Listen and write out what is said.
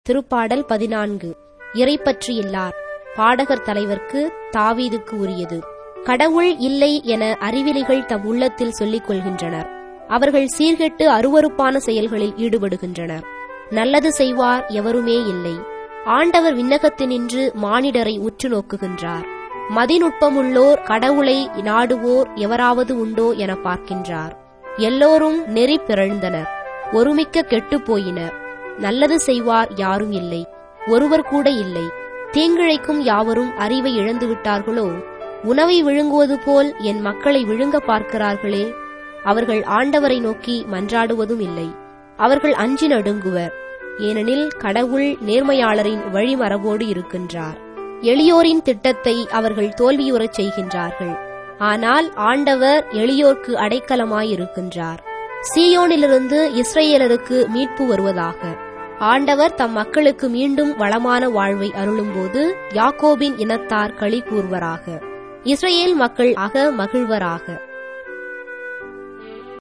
திருப்பாடல் பதினான்கு இறைப்பற்று இல்லார் பாடகர் தலைவர்க்கு தாவீதுக்கு உரியது கடவுள் இல்லை என அறிவிலிகள் தம் உள்ளத்தில் சொல்லிக் கொள்கின்றனர் அவர்கள் சீர்கெட்டு அருவருப்பான செயல்களில் ஈடுபடுகின்றனர் நல்லது செய்வார் எவருமே இல்லை ஆண்டவர் விண்ணகத்தினின்று மானிடரை உற்று நோக்குகின்றார் மதிநுட்பமுள்ளோர் கடவுளை நாடுவோர் எவராவது உண்டோ என பார்க்கின்றார் எல்லோரும் நெறி பிறழ்ந்தனர் ஒருமிக்க கெட்டுப் போயினர் நல்லது செய்வார் யாரும் இல்லை ஒருவர் கூட இல்லை தீங்கிழைக்கும் யாவரும் அறிவை இழந்துவிட்டார்களோ உணவை விழுங்குவது போல் என் மக்களை விழுங்க பார்க்கிறார்களே அவர்கள் ஆண்டவரை நோக்கி மன்றாடுவதும் இல்லை அவர்கள் அஞ்சி நடுங்குவர் ஏனெனில் கடவுள் நேர்மையாளரின் வழிமரபோடு இருக்கின்றார் எளியோரின் திட்டத்தை அவர்கள் தோல்வியுறச் செய்கின்றார்கள் ஆனால் ஆண்டவர் எளியோர்க்கு அடைக்கலமாயிருக்கின்றார் சீயோனிலிருந்து இஸ்ரேலருக்கு மீட்பு வருவதாக ஆண்டவர் தம் மக்களுக்கு மீண்டும் வளமான வாழ்வை அருளும்போது யாக்கோபின் இனத்தார் களி கூர்வராக இஸ்ரேல் மக்கள் அக மகிழ்வராக